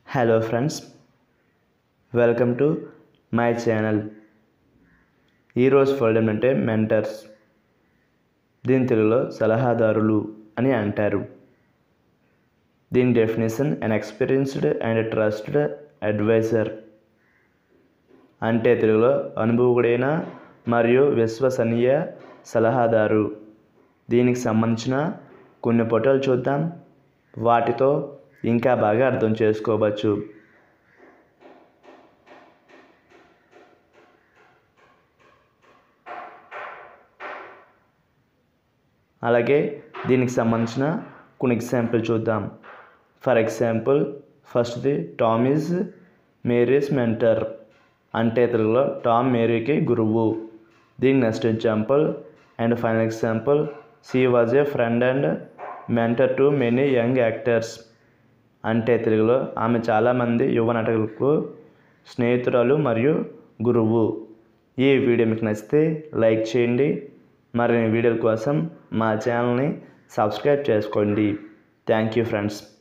hello friends welcome to my channel ఈరోజు ఫోల్డ్ అంటే మెంటర్స్ దీని తెలుగులో సలహాదారులు అని అంటారు దీని definition an experienced and trusted advisor అంటే తెలుగులో అనుభవకుడైన మరియు విశ్వసనీయ సలహాదారు దీనికి సంబంధించిన కొన్ని ఫోటోలు చూద్దాం వాటితో ఇంకా బాగా అర్థం చేసుకోవచ్చు అలాగే దీనికి సంబంధించిన కొన్ని ఎగ్జాంపుల్ చూద్దాం ఫర్ ఎగ్జాంపుల్ ఫస్ట్ది టామ్ ఈజ్ మేరీస్ మెంటర్ అంటే తెలుగులో టామ్ మేరీకి గురువు దీని next example and final example she was a friend and mentor to many young actors అంటే తెలుగులో ఆమె చాలామంది యువ నటులకు స్నేహితురాలు మరియు గురువు ఈ వీడియో మీకు నచ్చితే లైక్ చేయండి మరిన్ని వీడియోల కోసం మా ఛానల్ని సబ్స్క్రైబ్ చేసుకోండి థ్యాంక్ యూ ఫ్రెండ్స్